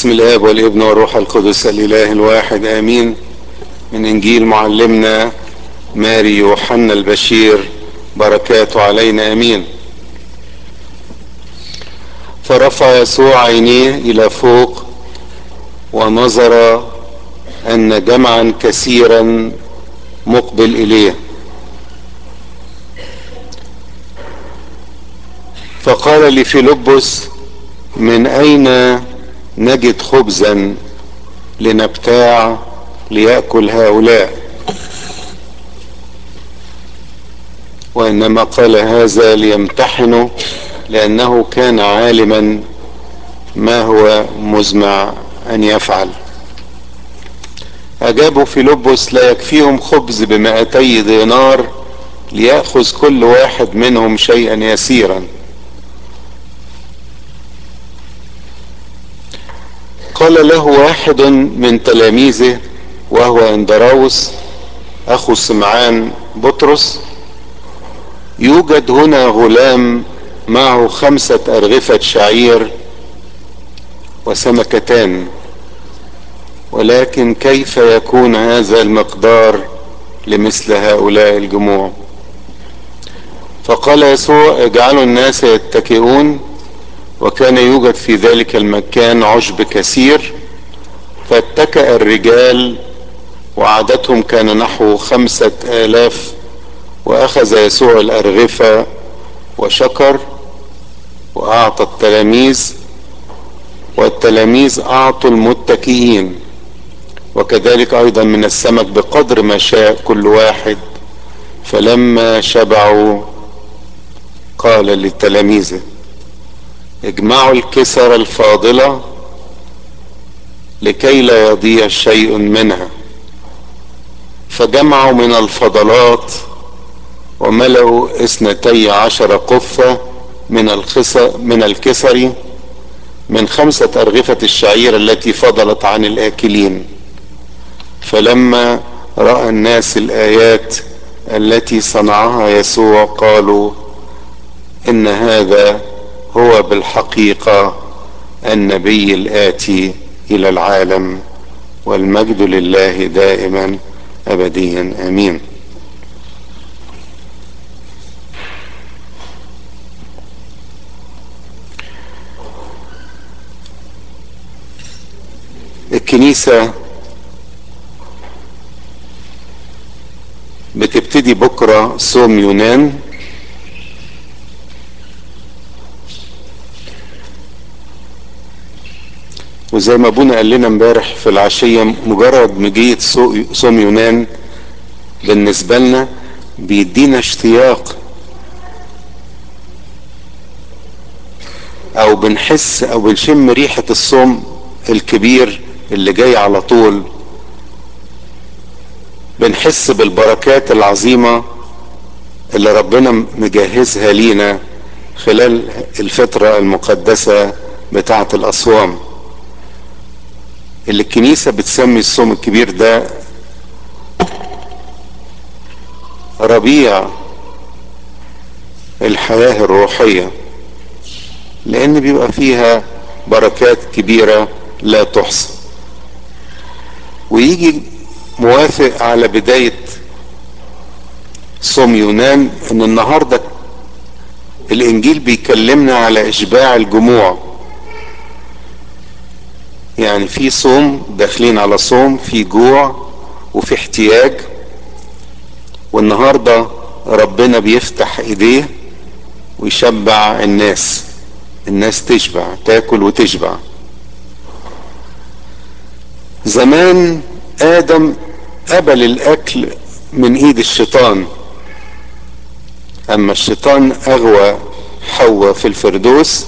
بسم الاب والابن والروح القدس الاله الواحد امين من انجيل معلمنا ماري يوحنا البشير بركاته علينا امين فرفع يسوع عينيه الى فوق ونظر ان جمعا كثيرا مقبل اليه فقال لفيلبس من اين نجد خبزا لنبتاع ليأكل هؤلاء وإنما قال هذا ليمتحنه لأنه كان عالما ما هو مزمع أن يفعل أجابوا فيلبس لا يكفيهم خبز بمائتي دينار ليأخذ كل واحد منهم شيئا يسيرا قال له واحد من تلاميذه وهو اندراوس اخو سمعان بطرس يوجد هنا غلام معه خمسة ارغفة شعير وسمكتان ولكن كيف يكون هذا المقدار لمثل هؤلاء الجموع فقال يسوع اجعلوا الناس يتكئون وكان يوجد في ذلك المكان عشب كثير فاتكأ الرجال وعددهم كان نحو خمسة آلاف وأخذ يسوع الأرغفة وشكر وأعطى التلاميذ والتلاميذ أعطوا المتكئين وكذلك أيضا من السمك بقدر ما شاء كل واحد فلما شبعوا قال لتلاميذه اجمعوا الكسر الفاضلة لكي لا يضيع شيء منها فجمعوا من الفضلات وملأوا اثنتي عشر قفة من الخسر من الكسر من خمسة أرغفة الشعير التي فضلت عن الآكلين فلما رأى الناس الآيات التي صنعها يسوع قالوا إن هذا هو بالحقيقة النبي الآتي إلى العالم والمجد لله دائما أبديا آمين الكنيسة بتبتدي بكرة صوم يونان وزي ما ابونا قال لنا امبارح في العشية مجرد مجية صوم يونان بالنسبة لنا بيدينا اشتياق او بنحس او بنشم ريحة الصوم الكبير اللي جاي على طول بنحس بالبركات العظيمة اللي ربنا مجهزها لينا خلال الفترة المقدسة بتاعة الأصوام اللي الكنيسة بتسمي الصوم الكبير ده ربيع الحياة الروحية لأن بيبقى فيها بركات كبيرة لا تحصى ويجي موافق على بداية صوم يونان ان النهاردة الانجيل بيكلمنا على اشباع الجموع يعني في صوم داخلين على صوم في جوع وفي احتياج والنهاردة ربنا بيفتح ايديه ويشبع الناس الناس تشبع تاكل وتشبع زمان ادم قبل الاكل من ايد الشيطان اما الشيطان اغوى حواء في الفردوس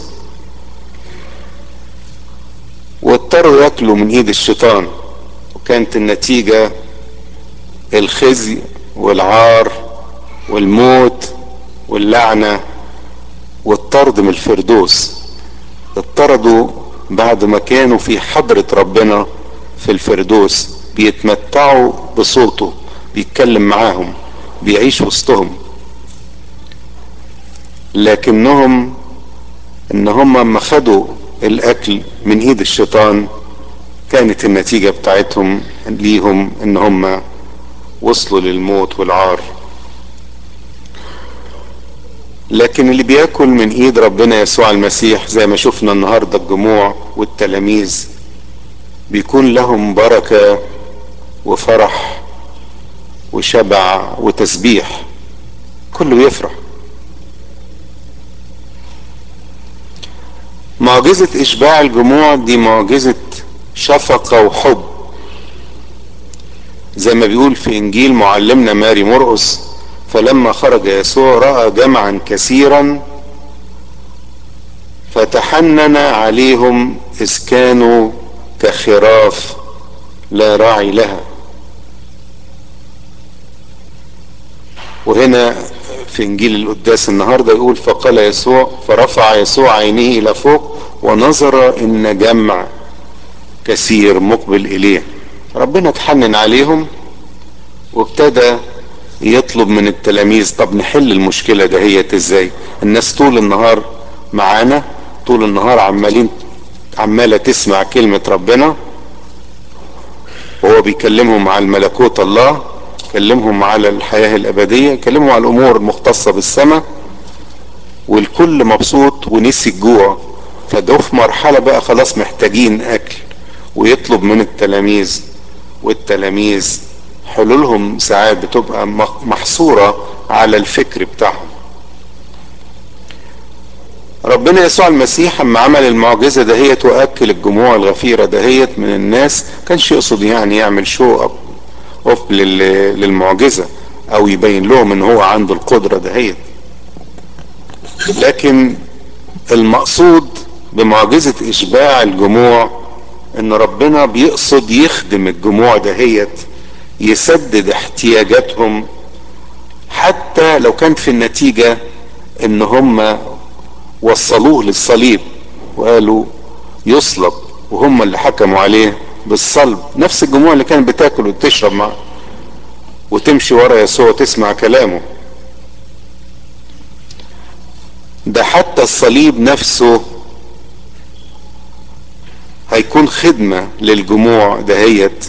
واضطروا ياكلوا من ايد الشيطان وكانت النتيجة الخزي والعار والموت واللعنة والطرد من الفردوس اضطردوا بعد ما كانوا في حضرة ربنا في الفردوس بيتمتعوا بصوته بيتكلم معاهم بيعيش وسطهم لكنهم ان هم لما خدوا الاكل من ايد الشيطان كانت النتيجة بتاعتهم ليهم ان هم وصلوا للموت والعار لكن اللي بياكل من ايد ربنا يسوع المسيح زي ما شفنا النهاردة الجموع والتلاميذ بيكون لهم بركة وفرح وشبع وتسبيح كله يفرح معجزة اشباع الجموع دي معجزة شفقة وحب زي ما بيقول في انجيل معلمنا ماري مرقس فلما خرج يسوع راى جمعا كثيرا فتحنن عليهم اذ كانوا كخراف لا راعي لها وهنا في انجيل القداس النهارده يقول فقال يسوع فرفع يسوع عينيه الى فوق ونظر ان جمع كثير مقبل اليه ربنا اتحنن عليهم وابتدى يطلب من التلاميذ طب نحل المشكلة دهيت ازاي الناس طول النهار معانا طول النهار عمالين عمالة تسمع كلمة ربنا وهو بيكلمهم على الملكوت الله كلمهم على الحياة الأبدية كلمهم على الأمور المختصة بالسماء والكل مبسوط ونسي الجوع فده في مرحلة بقى خلاص محتاجين أكل ويطلب من التلاميذ والتلاميذ حلولهم ساعات بتبقى محصورة على الفكر بتاعهم ربنا يسوع المسيح اما عمل المعجزة دهيت واكل الجموع الغفيرة دهيت من الناس كانش يقصد يعني يعمل شو اب اوف للمعجزة او يبين لهم ان هو عنده القدرة دهيت لكن المقصود بمعجزة اشباع الجموع ان ربنا بيقصد يخدم الجموع دهيت يسدد احتياجاتهم حتى لو كان في النتيجة ان هم وصلوه للصليب وقالوا يصلب وهم اللي حكموا عليه بالصلب نفس الجموع اللي كانت بتاكل وتشرب معه وتمشي ورا يسوع تسمع كلامه ده حتى الصليب نفسه هيكون خدمة للجموع دهيت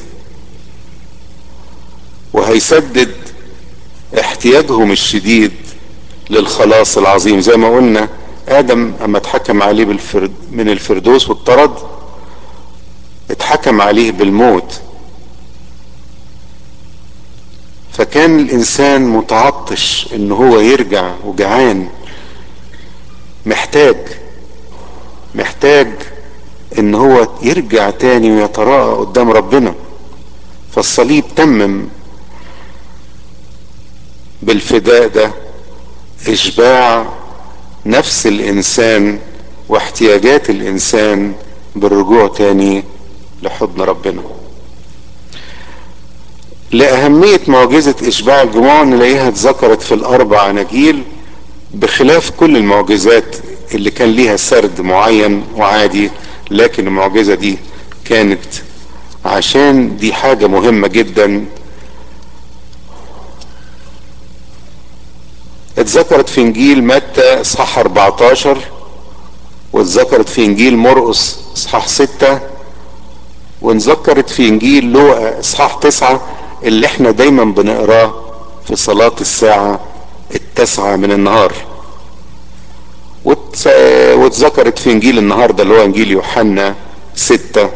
وهيسدد احتياجهم الشديد للخلاص العظيم زي ما قلنا ادم اما اتحكم عليه بالفرد من الفردوس والطرد اتحكم عليه بالموت فكان الانسان متعطش ان هو يرجع وجعان محتاج محتاج ان هو يرجع تاني ويتراءى قدام ربنا فالصليب تمم بالفداء ده اشباع نفس الانسان واحتياجات الانسان بالرجوع تاني لحضن ربنا لأهمية معجزة إشباع الجموع نلاقيها اتذكرت في الأربع أناجيل بخلاف كل المعجزات اللي كان ليها سرد معين وعادي لكن المعجزة دي كانت عشان دي حاجة مهمة جدا اتذكرت في انجيل متى اصحاح 14 واتذكرت في انجيل مرقس اصحاح 6 واتذكرت في انجيل لوقا اصحاح 9 اللي احنا دايما بنقراه في صلاة الساعة التاسعة من النهار واتذكرت في انجيل النهارده اللي هو انجيل يوحنا ستة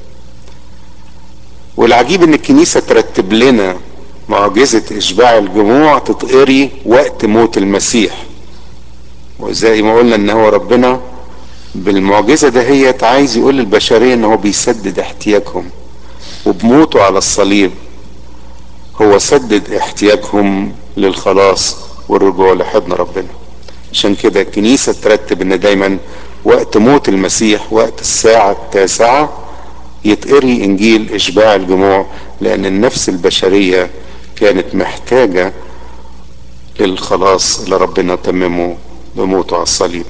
والعجيب ان الكنيسة ترتب لنا معجزة اشباع الجموع تتقري وقت موت المسيح وزي ما قلنا ان هو ربنا بالمعجزة دهيت عايز يقول للبشرية ان هو بيسدد احتياجهم وبموته على الصليب هو سدد احتياجهم للخلاص والرجوع لحضن ربنا عشان كده الكنيسة ترتب ان دايما وقت موت المسيح وقت الساعة التاسعة يتقري انجيل اشباع الجموع لان النفس البشرية كانت محتاجة للخلاص اللي ربنا تممه بموته على الصليب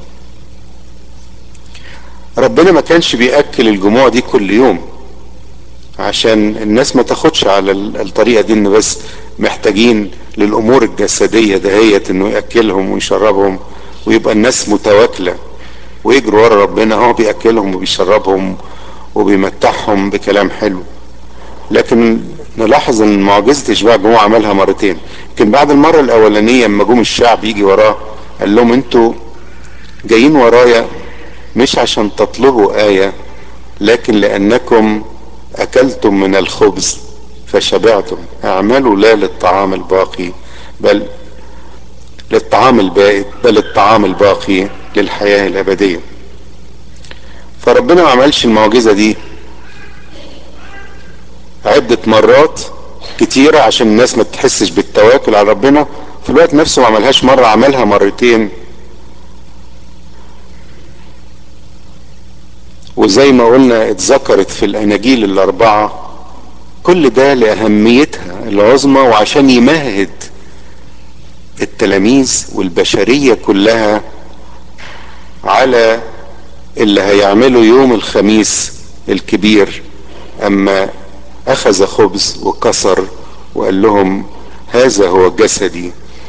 ربنا ما كانش بيأكل الجموع دي كل يوم عشان الناس ما تاخدش على الطريقة دي ان بس محتاجين للامور الجسدية دهيت انه يأكلهم ويشربهم ويبقى الناس متواكلة ويجروا ورا ربنا هو بيأكلهم وبيشربهم وبيمتعهم بكلام حلو لكن نلاحظ ان معجزة اشباع الجموع عملها مرتين لكن بعد المرة الاولانية اما جم الشعب يجي وراه قال لهم انتوا جايين ورايا مش عشان تطلبوا آية لكن لأنكم أكلتم من الخبز فشبعتم اعملوا لا للطعام الباقي بل للطعام البائد بل الطعام الباقي للحياة الأبدية فربنا ما عملش المعجزة دي عدة مرات كتيرة عشان الناس ما تحسش بالتواكل على ربنا في الوقت نفسه ما عملهاش مرة عملها مرتين وزي ما قلنا اتذكرت في الاناجيل الاربعه كل ده لاهميتها العظمى وعشان يمهد التلاميذ والبشريه كلها على اللي هيعمله يوم الخميس الكبير اما اخذ خبز وكسر وقال لهم هذا هو جسدي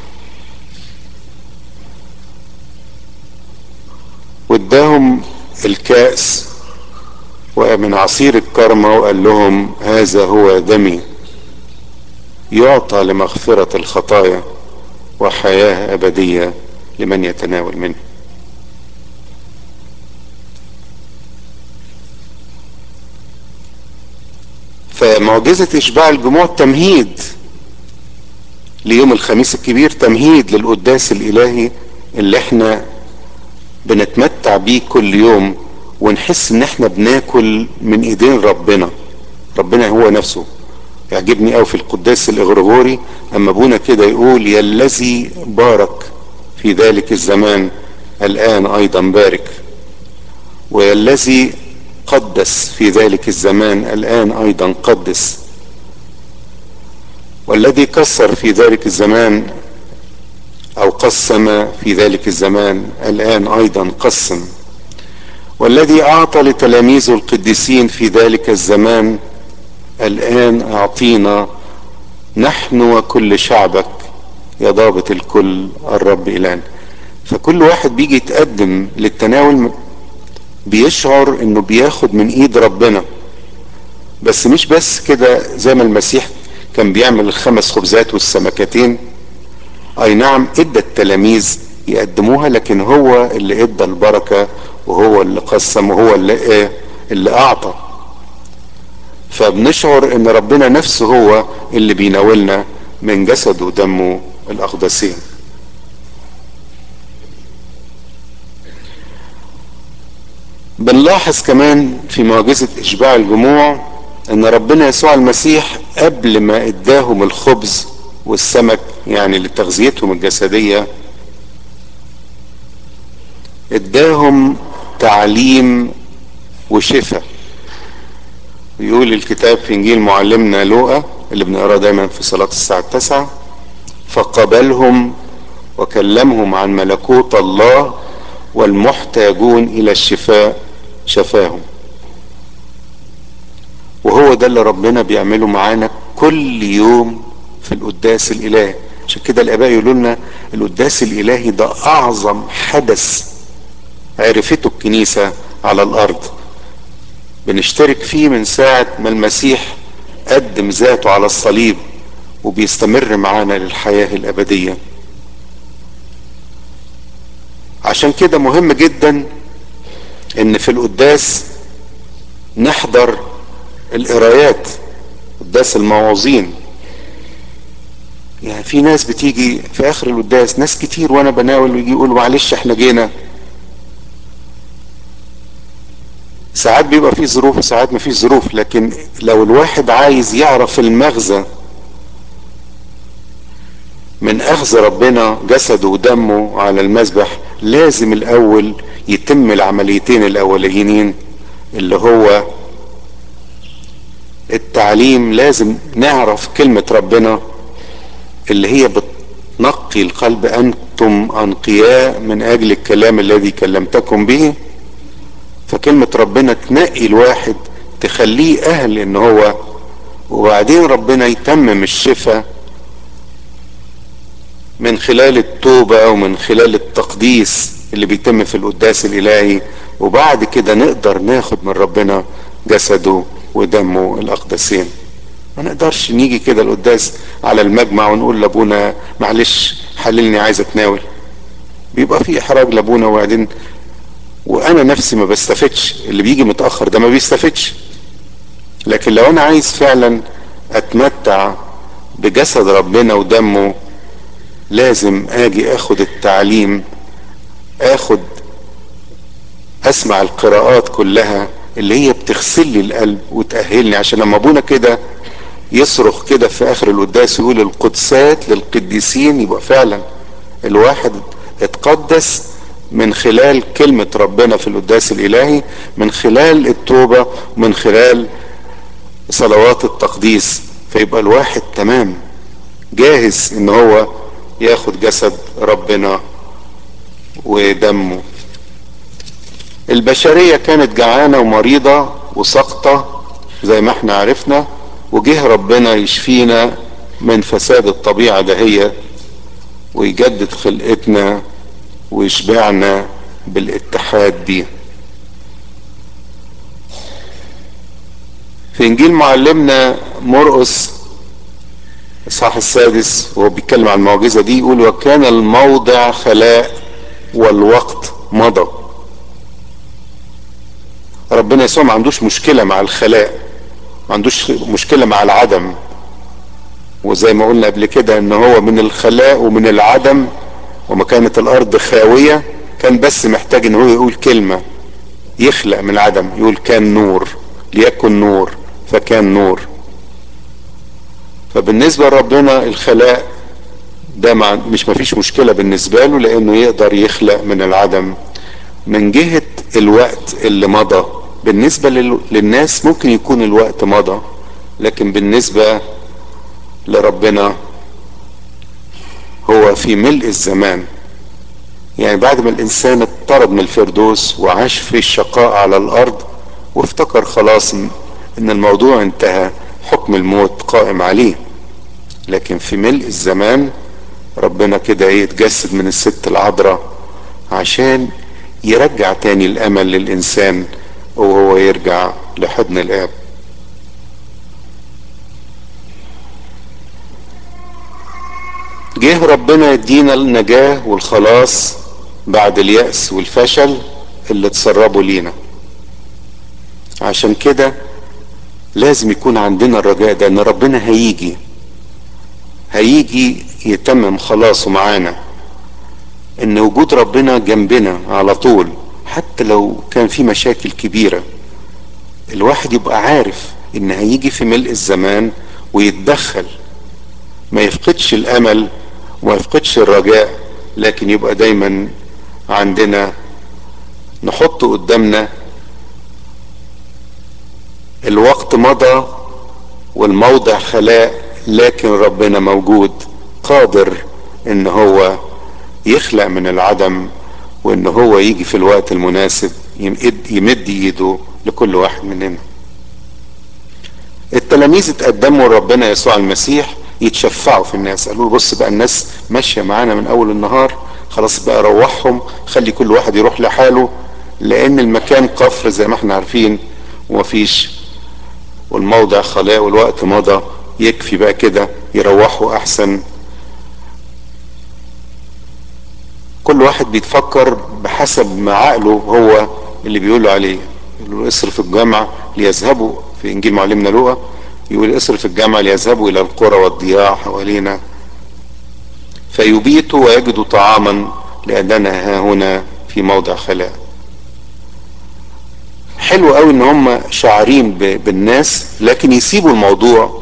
واداهم الكأس ومن عصير الكرمة وقال لهم هذا هو دمي يعطى لمغفرة الخطايا وحياة أبدية لمن يتناول منه فمعجزة إشباع الجموع تمهيد ليوم الخميس الكبير تمهيد للقداس الإلهي اللي احنا بنتمتع بيه كل يوم ونحس ان احنا بناكل من ايدين ربنا ربنا هو نفسه يعجبني قوي في القداس الاغريغوري اما ابونا كده يقول يا الذي بارك في ذلك الزمان الان ايضا بارك ويا الذي قدس في ذلك الزمان الان ايضا قدس والذي كسر في ذلك الزمان او قسم في ذلك الزمان الان ايضا قسم والذي اعطى لتلاميذه القديسين في ذلك الزمان الان اعطينا نحن وكل شعبك يا ضابط الكل الرب الان فكل واحد بيجي يتقدم للتناول بيشعر انه بياخد من ايد ربنا بس مش بس كده زي ما المسيح كان بيعمل الخمس خبزات والسمكتين اي نعم ادى التلاميذ يقدموها لكن هو اللي ادى البركة وهو اللي قسم وهو اللي ايه اللي اعطى فبنشعر ان ربنا نفسه هو اللي بيناولنا من جسده ودمه الاقدسين بنلاحظ كمان في معجزة اشباع الجموع ان ربنا يسوع المسيح قبل ما اداهم الخبز والسمك يعني لتغذيتهم الجسدية اداهم تعليم وشفاء يقول الكتاب في انجيل معلمنا لوقا اللي بنقراه دايما في صلاة الساعة التاسعة فقبلهم وكلمهم عن ملكوت الله والمحتاجون الى الشفاء شفاهم وهو ده اللي ربنا بيعمله معانا كل يوم في القداس الالهي عشان كده الاباء يقولوا لنا القداس الالهي ده اعظم حدث عرفته الكنيسة على الارض بنشترك فيه من ساعة ما المسيح قدم ذاته على الصليب وبيستمر معانا للحياة الابدية عشان كده مهم جدا ان في القداس نحضر القرايات قداس المواعظين يعني في ناس بتيجي في اخر القداس ناس كتير وانا بناول ويجي يقولوا معلش احنا جينا ساعات بيبقى في ظروف وساعات ما فيش ظروف لكن لو الواحد عايز يعرف المغزى من اخذ ربنا جسده ودمه على المذبح لازم الاول يتم العمليتين الاوليين اللي هو التعليم لازم نعرف كلمة ربنا اللي هي بتنقي القلب انتم انقياء من اجل الكلام الذي كلمتكم به فكلمة ربنا تنقي الواحد تخليه اهل ان هو وبعدين ربنا يتمم الشفاء من خلال التوبة ومن خلال التقديس اللي بيتم في القداس الالهي وبعد كده نقدر ناخد من ربنا جسده ودمه الاقدسين ما نقدرش نيجي كده القداس على المجمع ونقول لابونا معلش حللني عايز اتناول بيبقى في احراج لابونا وبعدين وانا نفسي ما بستفدش اللي بيجي متاخر ده ما بيستفدش لكن لو انا عايز فعلا اتمتع بجسد ربنا ودمه لازم اجي اخد التعليم اخد اسمع القراءات كلها اللي هي بتغسل لي القلب وتأهلني عشان لما ابونا كده يصرخ كده في اخر القداس يقول القدسات للقديسين يبقى فعلا الواحد اتقدس من خلال كلمة ربنا في القداس الالهي من خلال التوبة من خلال صلوات التقديس فيبقى الواحد تمام جاهز ان هو ياخد جسد ربنا ودمه البشرية كانت جعانة ومريضة وسقطة زي ما احنا عرفنا وجه ربنا يشفينا من فساد الطبيعة دهية ويجدد خلقتنا ويشبعنا بالاتحاد بيه في انجيل معلمنا مرقس اصحاح السادس وهو بيتكلم عن المعجزه دي يقول وكان الموضع خلاء والوقت مضى ربنا يسوع ما عندوش مشكله مع الخلاء ما عندوش مشكله مع العدم وزي ما قلنا قبل كده ان هو من الخلاء ومن العدم وما كانت الارض خاويه كان بس محتاج ان هو يقول كلمه يخلق من العدم يقول كان نور ليكن نور فكان نور فبالنسبة لربنا الخلاء ده مع مش مفيش مشكلة بالنسبة له لانه يقدر يخلق من العدم من جهة الوقت اللي مضى بالنسبة للناس ممكن يكون الوقت مضى لكن بالنسبة لربنا هو في ملء الزمان يعني بعد ما الانسان اطرد من الفردوس وعاش في الشقاء على الارض وافتكر خلاص ان الموضوع انتهى حكم الموت قائم عليه لكن في ملء الزمان ربنا كده يتجسد من الست العذراء عشان يرجع تاني الامل للانسان وهو يرجع لحضن الاب جه ربنا يدينا النجاة والخلاص بعد اليأس والفشل اللي تسربوا لينا عشان كده لازم يكون عندنا الرجاء ده ان ربنا هيجي هيجي يتمم خلاصه معانا ان وجود ربنا جنبنا على طول حتى لو كان في مشاكل كبيرة الواحد يبقى عارف ان هيجي في ملء الزمان ويتدخل ما يفقدش الامل وما يفقدش الرجاء لكن يبقى دايما عندنا نحط قدامنا الوقت مضى والموضع خلاء لكن ربنا موجود قادر ان هو يخلق من العدم وان هو يجي في الوقت المناسب يمد ايده لكل واحد مننا التلاميذ اتقدموا لربنا يسوع المسيح يتشفعوا في الناس قالوا له بص بقى الناس ماشيه معانا من اول النهار خلاص بقى روحهم خلي كل واحد يروح لحاله لان المكان قفر زي ما احنا عارفين ومفيش والموضع خلاء والوقت مضى يكفي بقى كده يروحوا احسن كل واحد بيتفكر بحسب ما عقله هو اللي بيقول عليه يقول اصرف الجامعة ليذهبوا في انجيل معلمنا لوقا يقول اصرف الجامعة ليذهبوا الى القرى والضياع حوالينا فيبيتوا ويجدوا طعاما لاننا ها هنا في موضع خلاء حلو قوي ان هم شاعرين بالناس لكن يسيبوا الموضوع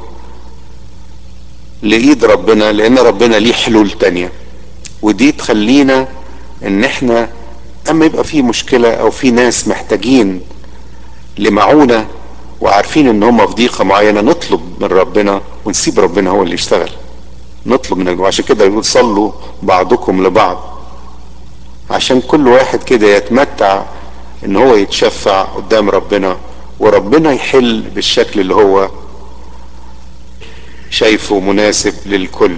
لايد ربنا لان ربنا ليه حلول تانية ودي تخلينا ان احنا اما يبقى في مشكلة او في ناس محتاجين لمعونة وعارفين ان هم في ضيقة معينة نطلب من ربنا ونسيب ربنا هو اللي يشتغل نطلب من الجماعة عشان كده يقول صلوا بعضكم لبعض عشان كل واحد كده يتمتع ان هو يتشفع قدام ربنا وربنا يحل بالشكل اللي هو شايفه مناسب للكل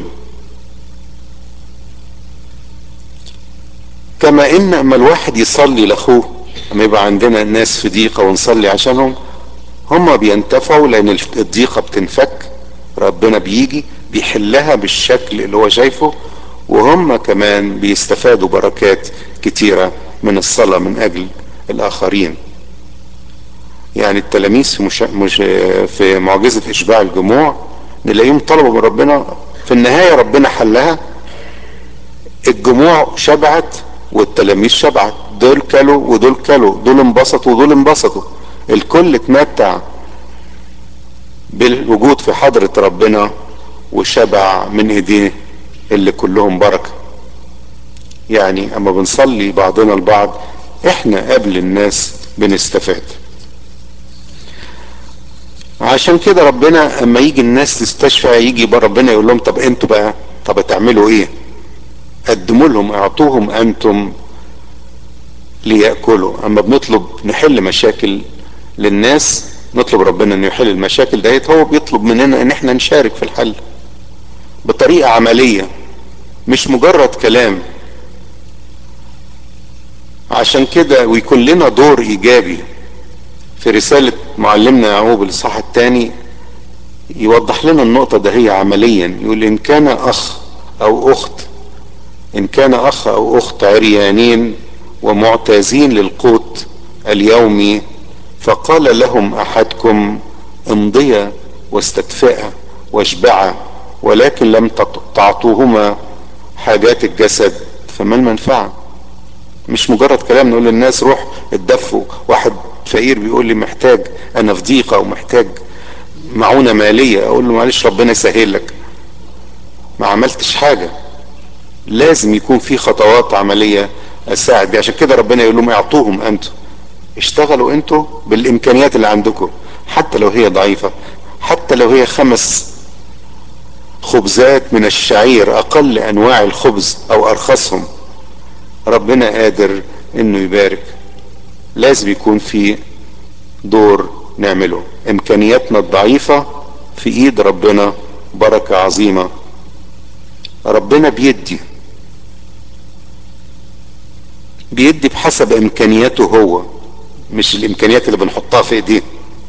كما ان اما الواحد يصلي لاخوه اما يبقى عندنا ناس في ضيقه ونصلي عشانهم هما بينتفعوا لان الضيقة بتنفك ربنا بيجي بيحلها بالشكل اللي هو شايفه وهم كمان بيستفادوا بركات كتيرة من الصلاة من اجل الاخرين يعني التلاميذ في, مش... مش... في معجزة اشباع الجموع نلاقيهم طلبوا من ربنا في النهاية ربنا حلها الجموع شبعت والتلاميذ شبعت دول كلوا ودول كلوا دول انبسطوا ودول انبسطوا الكل اتمتع بالوجود في حضرة ربنا وشبع من ايديه اللي كلهم بركة يعني اما بنصلي بعضنا البعض احنا قبل الناس بنستفاد عشان كده ربنا اما يجي الناس تستشفى يجي ربنا يقول لهم طب انتوا بقى طب هتعملوا ايه قدموا لهم اعطوهم انتم ليأكلوا اما بنطلب نحل مشاكل للناس نطلب ربنا انه يحل المشاكل ديت هو بيطلب مننا ان احنا نشارك في الحل بطريقة عملية مش مجرد كلام عشان كده ويكون لنا دور ايجابي في رسالة معلمنا يعقوب الاصحاح الثاني يوضح لنا النقطة ده هي عمليا يقول ان كان اخ او اخت ان كان اخ او اخت عريانين ومعتازين للقوت اليومي فقال لهم احدكم امضيا واستدفئا واشبعا ولكن لم تعطوهما حاجات الجسد فما المنفعة مش مجرد كلام نقول للناس روح اتدفوا واحد فقير بيقول لي محتاج انا في ضيقة ومحتاج معونة مالية اقول له معلش ربنا يسهل لك ما عملتش حاجة لازم يكون في خطوات عملية اساعد بيها عشان كده ربنا يقول لهم اعطوهم انتوا اشتغلوا انتوا بالامكانيات اللي عندكم حتى لو هي ضعيفة حتى لو هي خمس خبزات من الشعير اقل انواع الخبز او ارخصهم ربنا قادر انه يبارك لازم يكون في دور نعمله امكانياتنا الضعيفة في ايد ربنا بركة عظيمة ربنا بيدي بيدي بحسب امكانياته هو مش الامكانيات اللي بنحطها في ايديه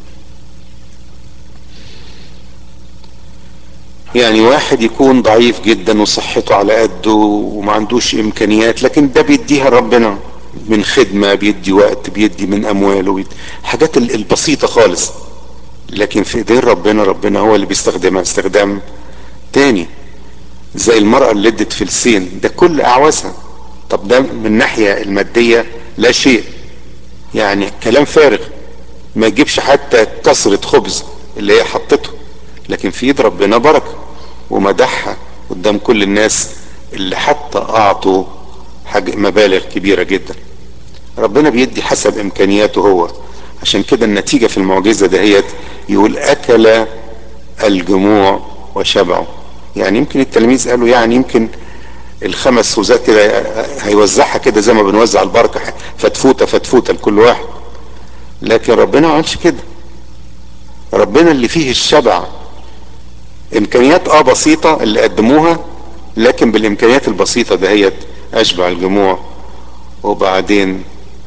يعني واحد يكون ضعيف جدا وصحته على قده وما عندوش امكانيات لكن ده بيديها ربنا من خدمة بيدي وقت بيدي من امواله بيدي حاجات البسيطة خالص لكن في ايدين ربنا ربنا هو اللي بيستخدمها استخدام تاني زي المرأة اللي ادت فلسين ده كل اعوازها طب ده من الناحية المادية لا شيء يعني كلام فارغ ما يجيبش حتى كسرة خبز اللي هي حطته لكن في ايد ربنا بركة ومدحها قدام كل الناس اللي حتى اعطوا حاجة مبالغ كبيرة جدا ربنا بيدي حسب امكانياته هو عشان كده النتيجة في المعجزة دهيت يقول اكل الجموع وشبعوا يعني يمكن التلاميذ قالوا يعني يمكن الخمس خوذات كده هيوزعها كده زي ما بنوزع البركة فتفوتة فتفوتة لكل واحد لكن ربنا ما عملش كده ربنا اللي فيه الشبع امكانيات اه بسيطة اللي قدموها لكن بالامكانيات البسيطة دهيت اشبع الجموع وبعدين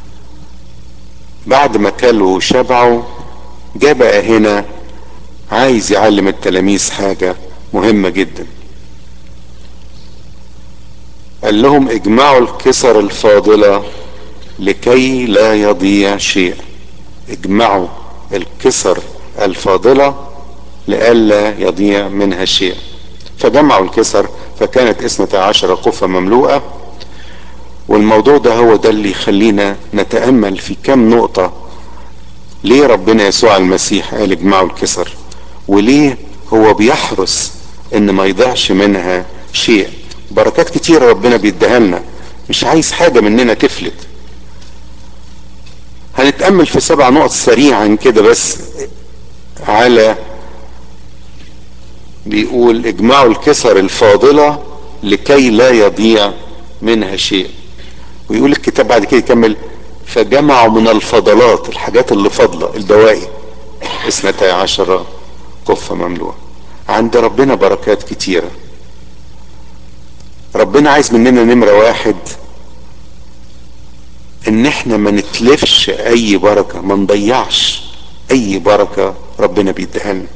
بعد ما كلوا وشبعوا جاء بقى هنا عايز يعلم التلاميذ حاجة مهمة جدا قال لهم اجمعوا الكسر الفاضلة لكي لا يضيع شيء اجمعوا الكسر الفاضلة لئلا يضيع منها شيء فجمعوا الكسر فكانت اثنتا عشر قفة مملوءة والموضوع ده هو ده اللي يخلينا نتأمل في كم نقطة ليه ربنا يسوع المسيح قال اجمعوا الكسر وليه هو بيحرص ان ما يضيعش منها شيء بركات كتير ربنا بيديها لنا مش عايز حاجة مننا تفلت هنتأمل في سبع نقط سريعا كده بس على بيقول اجمعوا الكسر الفاضلة لكي لا يضيع منها شيء ويقول الكتاب بعد كده يكمل فجمعوا من الفضلات الحاجات اللي فاضلة البواقي اثنتا عشر قفة مملوءة عند ربنا بركات كتيرة ربنا عايز مننا نمرة واحد ان احنا ما نتلفش اي بركة ما نضيعش اي بركة ربنا بيديها لنا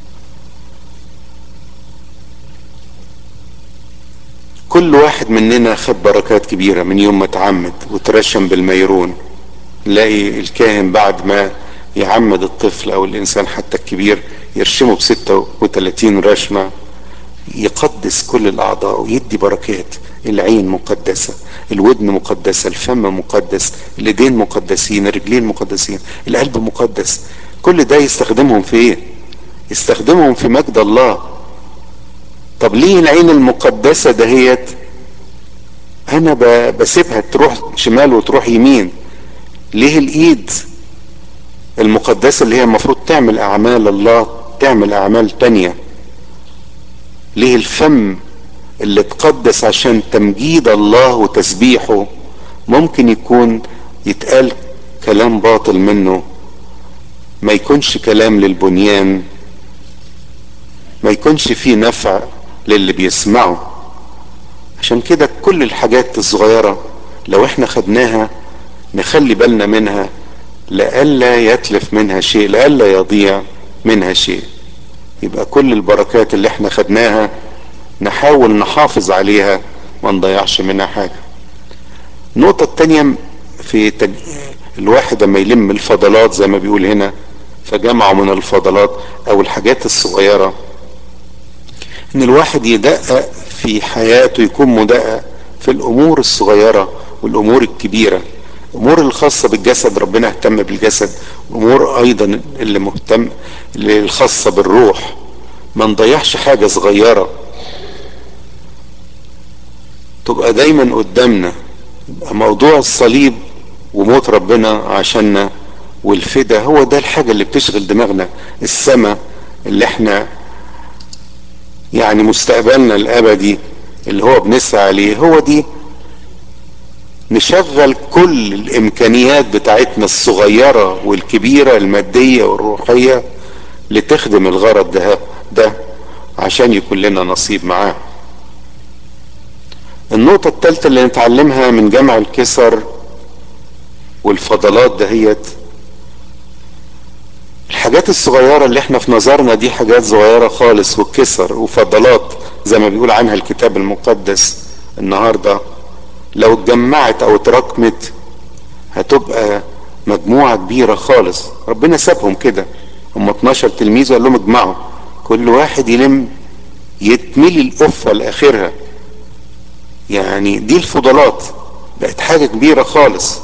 كل واحد مننا خد بركات كبيرة من يوم ما اتعمد وترشم بالميرون نلاقي الكاهن بعد ما يعمد الطفل او الانسان حتى الكبير يرشمه ب 36 رشمة يقدس كل الاعضاء ويدي بركات العين مقدسة الودن مقدسة الفم مقدس الايدين مقدسين الرجلين مقدسين القلب مقدس كل ده يستخدمهم في ايه يستخدمهم في مجد الله طب ليه العين المقدسة دهيت انا بسيبها تروح شمال وتروح يمين ليه الايد المقدسة اللي هي المفروض تعمل اعمال الله تعمل اعمال تانية ليه الفم اللي اتقدس عشان تمجيد الله وتسبيحه ممكن يكون يتقال كلام باطل منه ما يكونش كلام للبنيان ما يكونش فيه نفع للي بيسمعه عشان كده كل الحاجات الصغيرة لو احنا خدناها نخلي بالنا منها لئلا يتلف منها شيء لئلا يضيع منها شيء يبقى كل البركات اللي احنا خدناها نحاول نحافظ عليها ما نضيعش منها حاجة النقطة التانية في تج... الواحد لما يلم الفضلات زي ما بيقول هنا فجمعوا من الفضلات او الحاجات الصغيرة ان الواحد يدقق في حياته يكون مدقق في الامور الصغيرة والامور الكبيرة الامور الخاصة بالجسد ربنا اهتم بالجسد الامور ايضا اللي مهتم اللي الخاصة بالروح ما نضيعش حاجة صغيرة تبقى دايما قدامنا موضوع الصليب وموت ربنا عشاننا والفدا هو ده الحاجة اللي بتشغل دماغنا السماء اللي احنا يعني مستقبلنا الابدي اللي هو بنسعى عليه هو دي نشغل كل الامكانيات بتاعتنا الصغيرة والكبيرة المادية والروحية لتخدم الغرض ده ده عشان يكون لنا نصيب معاه النقطة الثالثة اللي نتعلمها من جمع الكسر والفضلات دهيت الحاجات الصغيرة اللي احنا في نظرنا دي حاجات صغيرة خالص والكسر وفضلات زي ما بيقول عنها الكتاب المقدس النهاردة لو اتجمعت او اتراكمت هتبقى مجموعة كبيرة خالص ربنا سابهم كده هم 12 تلميذ وقال لهم اجمعوا كل واحد يلم يتملي القفة لاخرها يعني دي الفضلات بقت حاجة كبيرة خالص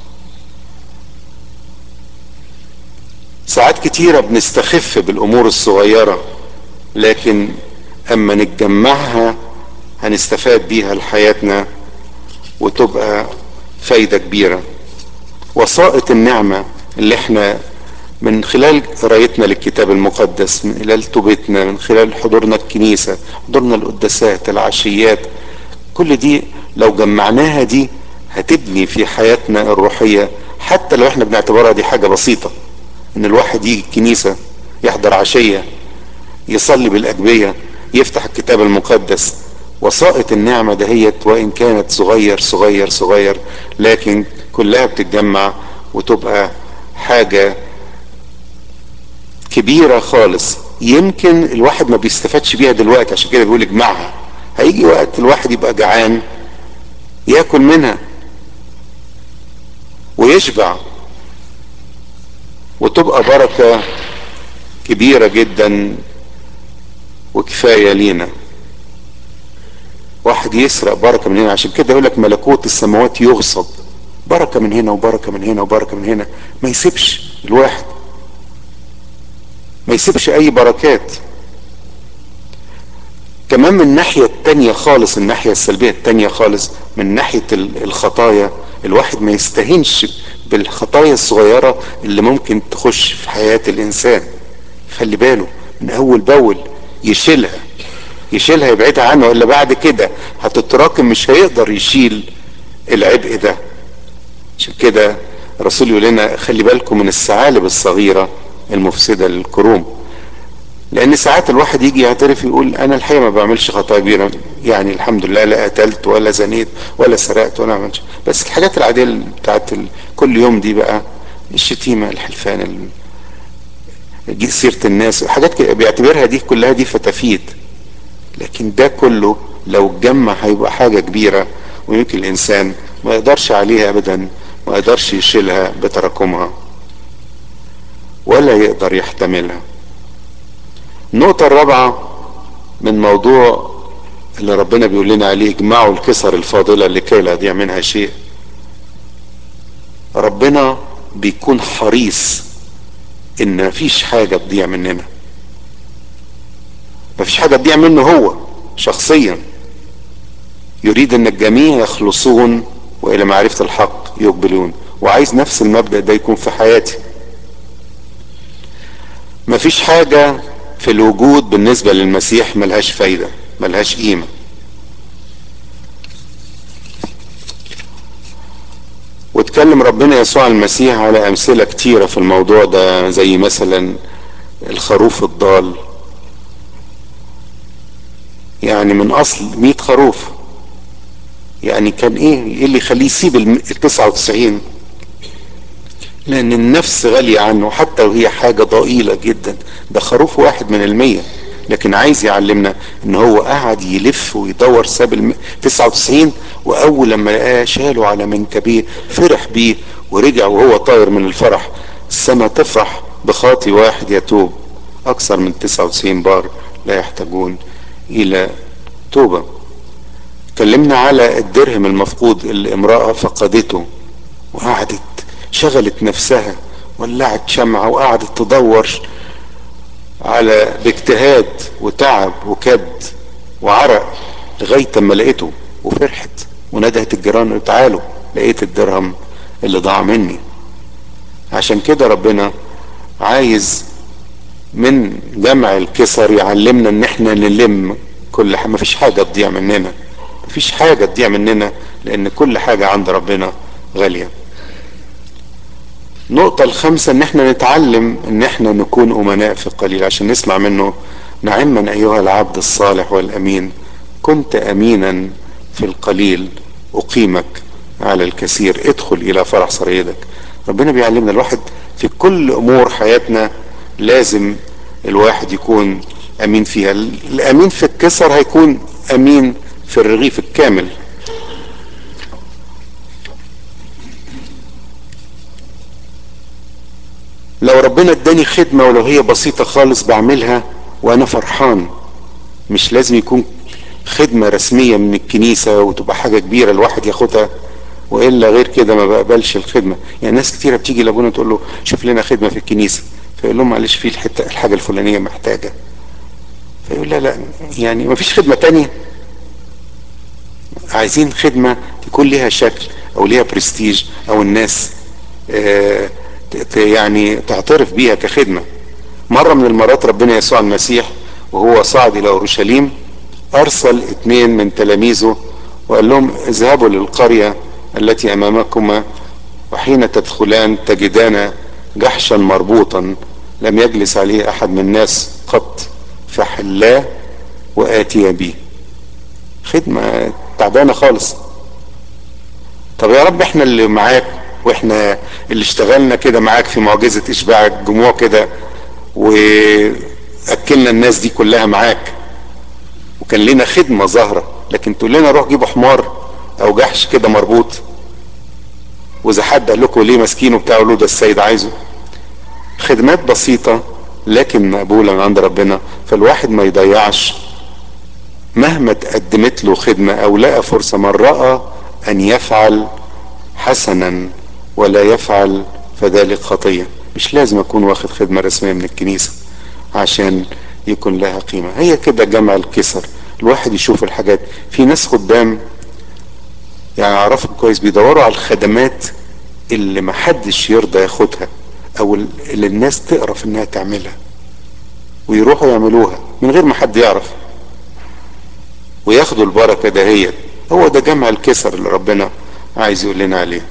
ساعات كتيرة بنستخف بالامور الصغيرة لكن اما نتجمعها هنستفاد بيها لحياتنا وتبقى فايدة كبيرة وسائط النعمة اللي احنا من خلال قرايتنا للكتاب المقدس من خلال توبتنا من خلال حضورنا الكنيسة حضورنا القداسات العشيات كل دي لو جمعناها دي هتبني في حياتنا الروحية حتى لو احنا بنعتبرها دي حاجة بسيطة ان الواحد يجي الكنيسة يحضر عشية يصلي بالأجبية يفتح الكتاب المقدس وسائط النعمة دهيت وإن كانت صغير صغير صغير لكن كلها بتتجمع وتبقى حاجة كبيرة خالص يمكن الواحد ما بيستفادش بيها دلوقتي عشان كده بيقول اجمعها هيجي وقت الواحد يبقى جعان ياكل منها ويشبع وتبقى بركة كبيرة جدا وكفاية لينا واحد يسرق بركة من هنا عشان كده يقول لك ملكوت السماوات يغصب بركة من هنا وبركة من هنا وبركة من هنا ما يسيبش الواحد ما يسيبش اي بركات كمان من الناحية التانية خالص الناحية السلبية التانية خالص من ناحية الخطايا الواحد ما يستهينش بالخطايا الصغيرة اللي ممكن تخش في حياة الانسان خلي باله من اول باول يشيلها يشيلها يبعدها عنه الا بعد كده هتتراكم مش هيقدر يشيل العبء ده عشان كده الرسول يقول لنا خلي بالكم من الثعالب الصغيرة المفسدة للكروم لان ساعات الواحد يجي يعترف يقول انا الحقيقة ما بعملش خطايا كبيرة يعني الحمد لله لا قتلت ولا زنيت ولا سرقت ولا عملت بس الحاجات العادية بتاعت كل يوم دي بقى الشتيمة الحلفان سيرة الناس حاجات بيعتبرها دي كلها دي فتافيت لكن ده كله لو اتجمع هيبقى حاجة كبيرة ويمكن الإنسان ما يقدرش عليها أبدا ما يقدرش يشيلها بتراكمها ولا يقدر يحتملها النقطة الرابعة من موضوع اللي ربنا بيقول لنا عليه اجمعوا الكسر الفاضلة لكي لا يضيع منها شيء ربنا بيكون حريص ان مفيش حاجة تضيع مننا مفيش حاجة تضيع منه هو شخصيا يريد ان الجميع يخلصون والى معرفة الحق يقبلون وعايز نفس المبدأ ده يكون في حياتي مفيش حاجة في الوجود بالنسبة للمسيح ملهاش فايدة ملهاش قيمة واتكلم ربنا يسوع المسيح على امثلة كتيرة في الموضوع ده زي مثلا الخروف الضال يعني من اصل مئة خروف يعني كان ايه ايه اللي يخليه يسيب التسعة وتسعين لان النفس غالية عنه حتى وهي حاجة ضئيلة جدا ده خروف واحد من المية لكن عايز يعلمنا ان هو قعد يلف ويدور ساب الم... 99 واول لما لقاه شاله على منكبيه فرح بيه ورجع وهو طاير من الفرح السما تفرح بخاطي واحد يتوب اكثر من 99 بار لا يحتاجون الى توبه اتكلمنا على الدرهم المفقود اللي امراه فقدته وقعدت شغلت نفسها ولعت شمعة وقعدت تدور على باجتهاد وتعب وكد وعرق لغاية ما لقيته وفرحت وندهت الجيران تعالوا لقيت الدرهم اللي ضاع مني عشان كده ربنا عايز من جمع الكسر يعلمنا ان احنا نلم كل حاجة مفيش حاجة تضيع مننا مفيش حاجة تضيع مننا لان كل حاجة عند ربنا غالية النقطة الخامسة ان احنا نتعلم ان احنا نكون امناء في القليل عشان نسمع منه نعما ايها العبد الصالح والامين كنت امينا في القليل اقيمك على الكثير ادخل الى فرح سريدك ربنا بيعلمنا الواحد في كل امور حياتنا لازم الواحد يكون امين فيها الامين في الكسر هيكون امين في الرغيف الكامل لو ربنا اداني خدمة ولو هي بسيطة خالص بعملها وانا فرحان مش لازم يكون خدمة رسمية من الكنيسة وتبقى حاجة كبيرة الواحد ياخدها والا غير كده ما بقبلش الخدمة يعني ناس كتيرة بتيجي لابونا تقول له شوف لنا خدمة في الكنيسة فيقول لهم معلش في الحتة الحاجة الفلانية محتاجة فيقول لا لا يعني ما فيش خدمة تانية عايزين خدمة تكون ليها شكل او ليها برستيج او الناس آه يعني تعترف بيها كخدمة مرة من المرات ربنا يسوع المسيح وهو صعد الى اورشليم ارسل اثنين من تلاميذه وقال لهم اذهبوا للقرية التي امامكما وحين تدخلان تجدان جحشا مربوطا لم يجلس عليه احد من الناس قط فحلاه واتي به خدمة تعبانة خالص طب يا رب احنا اللي معاك واحنا اللي اشتغلنا كده معاك في معجزة اشباع الجموع كده واكلنا الناس دي كلها معاك وكان لنا خدمة ظاهرة لكن تقول لنا روح جيبوا حمار او جحش كده مربوط واذا حد قال لكم ليه ماسكينه بتاع له ده السيد عايزه خدمات بسيطة لكن مقبولة من عند ربنا فالواحد ما يضيعش مهما تقدمت له خدمة او لقى فرصة من رأى ان يفعل حسنا ولا يفعل فذلك خطية مش لازم اكون واخد خدمة رسمية من الكنيسة عشان يكون لها قيمة هي كده جمع الكسر الواحد يشوف الحاجات في ناس خدام يعني اعرفهم كويس بيدوروا على الخدمات اللي محدش يرضى ياخدها او اللي الناس تقرف انها تعملها ويروحوا يعملوها من غير ما حد يعرف وياخدوا البركة دهيت هو ده جمع الكسر اللي ربنا عايز يقول لنا عليه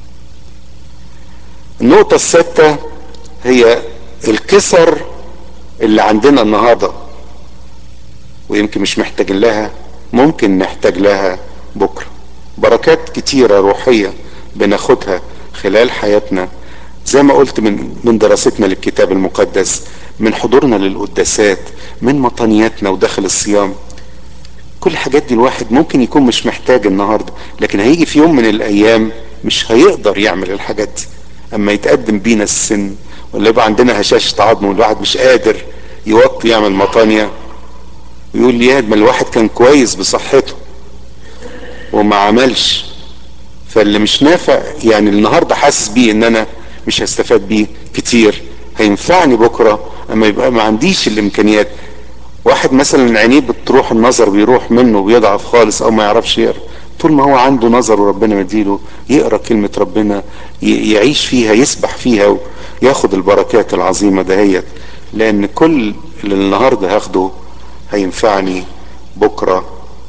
النقطة الستة هي الكسر اللي عندنا النهاردة ويمكن مش محتاجين لها ممكن نحتاج لها بكرة بركات كتيرة روحية بناخدها خلال حياتنا زي ما قلت من من دراستنا للكتاب المقدس من حضورنا للقداسات من مطانياتنا وداخل الصيام كل الحاجات دي الواحد ممكن يكون مش محتاج النهارده لكن هيجي في يوم من الايام مش هيقدر يعمل الحاجات دي اما يتقدم بينا السن ولا يبقى عندنا هشاشة عظم والواحد مش قادر يوطي يعمل مطانية ويقول لي ما الواحد كان كويس بصحته وما عملش فاللي مش نافع يعني النهارده حاسس بيه ان انا مش هستفاد بيه كتير هينفعني بكره اما يبقى ما عنديش الامكانيات واحد مثلا عينيه بتروح النظر بيروح منه وبيضعف خالص او ما يعرفش يقرا طول ما هو عنده نظر وربنا مديله يقرا كلمه ربنا يعيش فيها يسبح فيها وياخد البركات العظيمه دهيت لان كل اللي النهارده هاخده هينفعني بكره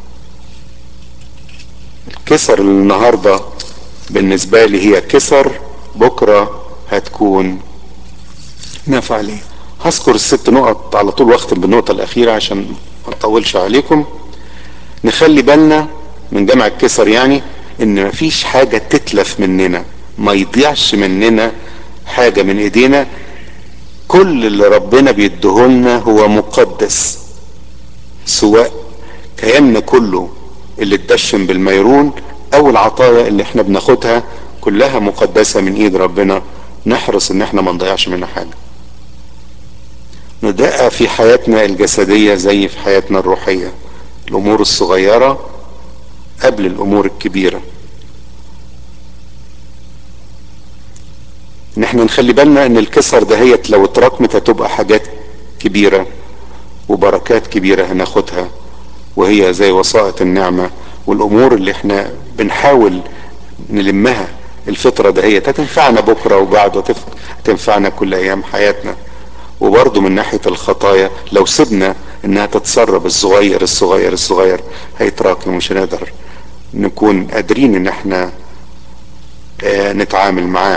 الكسر اللي النهارده بالنسبه لي هي كسر بكره هتكون نافع لي هذكر الست نقط على طول واختم بالنقطه الاخيره عشان ما اطولش عليكم نخلي بالنا من جمع الكسر يعني ان مفيش حاجه تتلف مننا ما يضيعش مننا حاجه من ايدينا كل اللي ربنا بيديهولنا هو مقدس سواء كياننا كله اللي اتدشن بالميرون او العطايا اللي احنا بناخدها كلها مقدسه من ايد ربنا نحرص ان احنا ما نضيعش منها حاجه ندقق في حياتنا الجسديه زي في حياتنا الروحيه الامور الصغيره قبل الامور الكبيره ان احنا نخلي بالنا ان الكسر دهيت لو اتراكمت هتبقى حاجات كبيره وبركات كبيره هناخدها وهي زي وسائط النعمه والامور اللي احنا بنحاول نلمها الفتره دهيت هتنفعنا بكره وبعده هتنفعنا كل ايام حياتنا وبرضه من ناحيه الخطايا لو سيبنا انها تتسرب الصغير الصغير الصغير هيتراكم مش هنقدر نكون قادرين ان احنا اه نتعامل معاه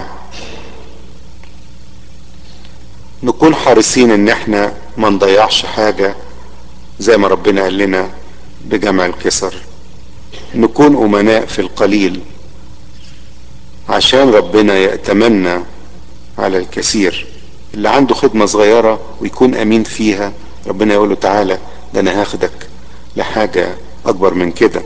نكون حريصين ان احنا ما نضيعش حاجة زي ما ربنا قال لنا بجمع الكسر نكون امناء في القليل عشان ربنا يأتمنى على الكثير اللي عنده خدمة صغيرة ويكون امين فيها ربنا يقول له تعالى ده انا هاخدك لحاجة اكبر من كده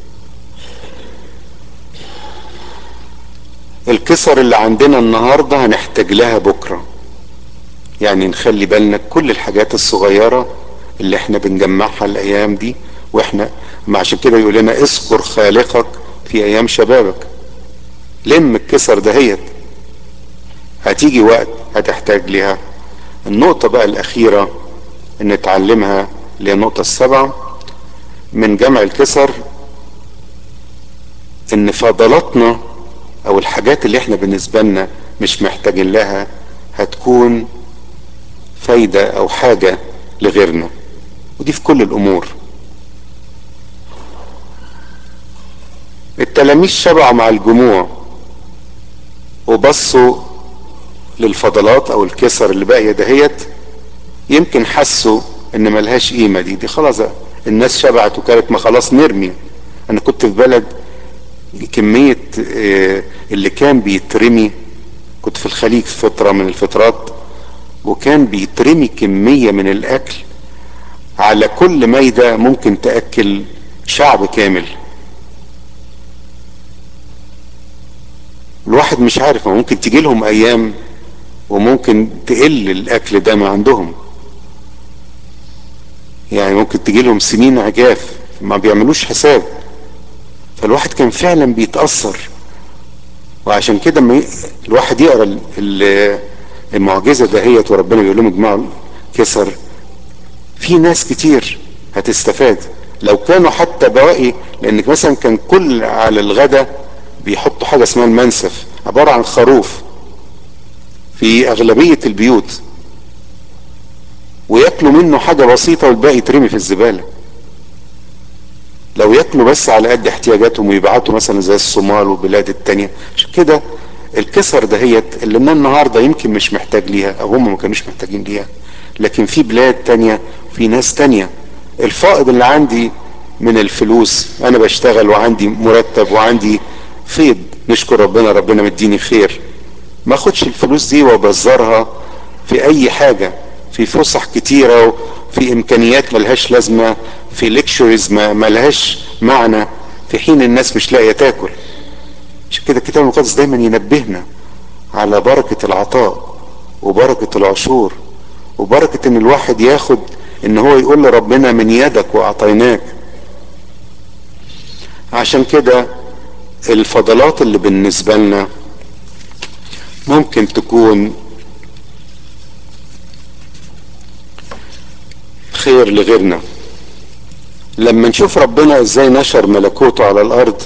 الكسر اللي عندنا النهاردة هنحتاج لها بكرة يعني نخلي بالنا كل الحاجات الصغيرة اللي احنا بنجمعها الايام دي واحنا ما عشان كده يقول لنا اذكر خالقك في ايام شبابك لم الكسر دهيت هتيجي وقت هتحتاج لها النقطة بقى الأخيرة إن نتعلمها اللي هي النقطة السابعة من جمع الكسر إن فضلاتنا أو الحاجات اللي إحنا بالنسبة لنا مش محتاجين لها هتكون فايدة أو حاجة لغيرنا ودي في كل الأمور التلاميذ شبعوا مع الجموع وبصوا للفضلات او الكسر اللي باقيه دهيت يمكن حسوا ان ملهاش قيمه دي دي خلاص الناس شبعت وكانت ما خلاص نرمي انا كنت في بلد كميه اللي كان بيترمي كنت في الخليج في فتره من الفترات وكان بيترمي كميه من الاكل على كل ميده ممكن تاكل شعب كامل الواحد مش عارف ممكن تيجي لهم ايام وممكن تقل الاكل ده ما عندهم يعني ممكن تجي لهم سنين عجاف ما بيعملوش حساب فالواحد كان فعلا بيتاثر وعشان كده ما الواحد يقرا المعجزه دهيت وربنا بيقول لهم اجمعوا كسر في ناس كتير هتستفاد لو كانوا حتى بواقي لان مثلا كان كل على الغدا بيحطوا حاجه اسمها المنسف عباره عن خروف في اغلبيه البيوت وياكلوا منه حاجه بسيطه والباقي يترمي في الزباله لو ياكلوا بس على قد احتياجاتهم ويبعتوا مثلا زي الصومال والبلاد التانية عشان كده الكسر دهيت اللي النهارده يمكن مش محتاج ليها او هم ما كانوش محتاجين ليها لكن في بلاد تانية في ناس تانية الفائض اللي عندي من الفلوس انا بشتغل وعندي مرتب وعندي فيض نشكر ربنا ربنا مديني خير ما اخدش الفلوس دي وابذرها في اي حاجة في فسح كتيرة في امكانيات ملهاش لازمة في ليكشرز ما ملهاش معنى في حين الناس مش لاقية تاكل عشان كده الكتاب المقدس دايما ينبهنا على بركة العطاء وبركة العشور وبركة ان الواحد ياخد ان هو يقول لربنا من يدك واعطيناك عشان كده الفضلات اللي بالنسبة لنا ممكن تكون خير لغيرنا لما نشوف ربنا ازاي نشر ملكوته على الارض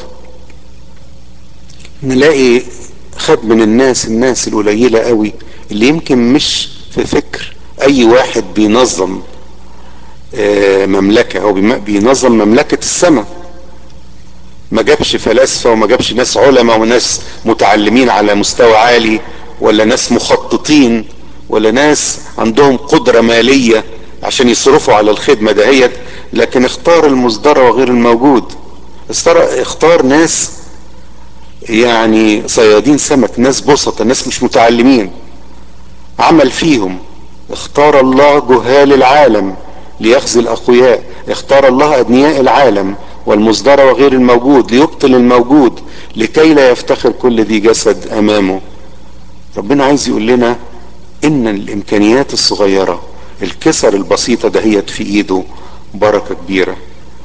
نلاقي خد من الناس الناس القليلة قوي اللي يمكن مش في فكر اي واحد بينظم مملكة او بينظم مملكة السماء ما جابش فلاسفة وما جابش ناس علماء وناس متعلمين على مستوى عالي ولا ناس مخططين ولا ناس عندهم قدرة مالية عشان يصرفوا على الخدمة دهيت لكن اختار المصدر وغير الموجود اختار ناس يعني صيادين سمك ناس بسطة ناس مش متعلمين عمل فيهم اختار الله جهال العالم ليخزي الاقوياء اختار الله ابنياء العالم والمصدر وغير الموجود ليبطل الموجود لكي لا يفتخر كل ذي جسد امامه ربنا عايز يقول لنا ان الامكانيات الصغيرة الكسر البسيطة دهيت في ايده بركة كبيرة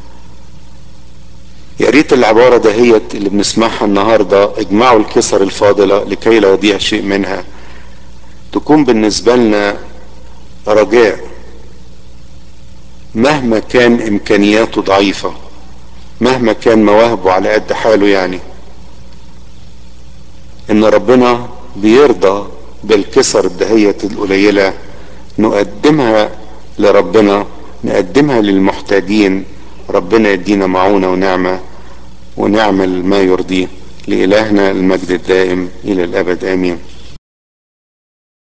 يا ريت العبارة دهيت اللي بنسمعها النهاردة اجمعوا الكسر الفاضلة لكي لا يضيع شيء منها تكون بالنسبة لنا رجاء مهما كان امكانياته ضعيفة مهما كان مواهبه على قد حاله يعني ان ربنا بيرضى بالكسر الدهية القليلة نقدمها لربنا نقدمها للمحتاجين ربنا يدينا معونة ونعمة ونعمل ما يرضيه لإلهنا المجد الدائم إلى الأبد آمين